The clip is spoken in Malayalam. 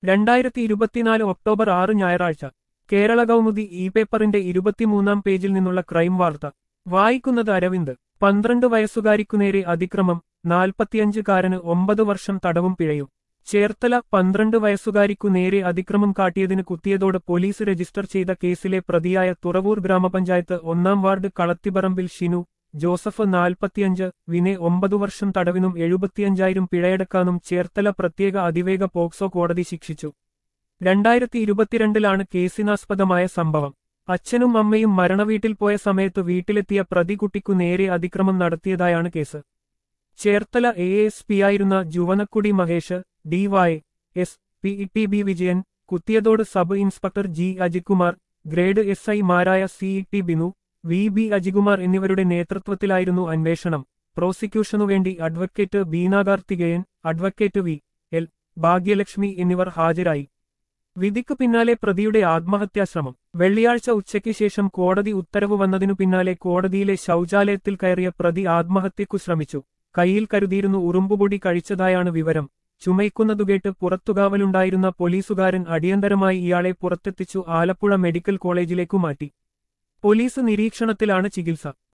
രണ്ടായിരത്തി ഇരുപത്തിനാല് ഒക്ടോബർ ആറ് ഞായറാഴ്ച കേരള കൗമുദി ഇ പേപ്പറിന്റെ ഇരുപത്തിമൂന്നാം പേജിൽ നിന്നുള്ള ക്രൈം വാർത്ത വായിക്കുന്നത് അരവിന്ദ് പന്ത്രണ്ട് വയസ്സുകാരിക്കുനേരെ അതിക്രമം നാൽപ്പത്തിയഞ്ചുകാരന് ഒമ്പത് വർഷം തടവും പിഴയും ചേർത്തല പന്ത്രണ്ട് വയസ്സുകാരിക്കു നേരെ അതിക്രമം കാട്ടിയതിന് കുത്തിയതോട് പോലീസ് രജിസ്റ്റർ ചെയ്ത കേസിലെ പ്രതിയായ തുറവൂർ ഗ്രാമപഞ്ചായത്ത് ഒന്നാം വാർഡ് കളത്തിപ്പറമ്പിൽ ഷിനു ജോസഫ് നാൽപ്പത്തിയഞ്ച് വിനെ ഒമ്പതു വർഷം തടവിനും എഴുപത്തിയഞ്ചായിരം പിഴയടക്കാനും ചേർത്തല പ്രത്യേക അതിവേഗ പോക്സോ കോടതി ശിക്ഷിച്ചു രണ്ടായിരത്തി ഇരുപത്തിരണ്ടിലാണ് കേസിനാസ്പദമായ സംഭവം അച്ഛനും അമ്മയും മരണവീട്ടിൽ പോയ സമയത്ത് വീട്ടിലെത്തിയ പ്രതികുട്ടിക്കു നേരെ അതിക്രമം നടത്തിയതായാണ് കേസ് ചേർത്തല എ എസ് പിയായിരുന്ന ജുവനക്കുടി Mahesh DY S P T B Vijayan Kuthiyathodu sub inspector G Ajithkumar grade S I മാരായ C T Binu V B Ajikumar എന്നിവരുടെ നേതൃത്വത്തിലായിരുന്നു അന്വേഷണം പ്രോസിക്യൂഷനുവേണ്ടി advocate Beena Karthikeyan advocate V L Bhagyalakshmi എന്നിവർ ഹാജരായി വിധിക്ക് പിന്നാലെ പ്രതിയുടെ ആത്മഹത്യാശ്രമം വെള്ളിയാഴ്ച ഉച്ചയ്ക്ക് ശേഷം കോടതി ഉത്തരവ് വന്നതിനു പിന്നാലെ കോടതിയിലെ ശൗചാലയത്തിൽ കയറിയ പ്രതി ആത്മഹത്യക്കു ശ്രമിച്ചു കയ്യിൽ കരുതിയിരുന്നു ഉറുമ്പുപൊടി കഴിച്ചതായാണ് വിവരം ചുമയ്ക്കുന്നതുകേട്ട് പുറത്തുകാവലുണ്ടായിരുന്ന പോലീസുകാരൻ അടിയന്തരമായി ഇയാളെ പുറത്തെത്തിച്ചു ആലപ്പുഴ മെഡിക്കൽ കോളേജിലേക്കു മാറ്റി പോലീസ് നിരീക്ഷണത്തിലാണ് ചികിത്സ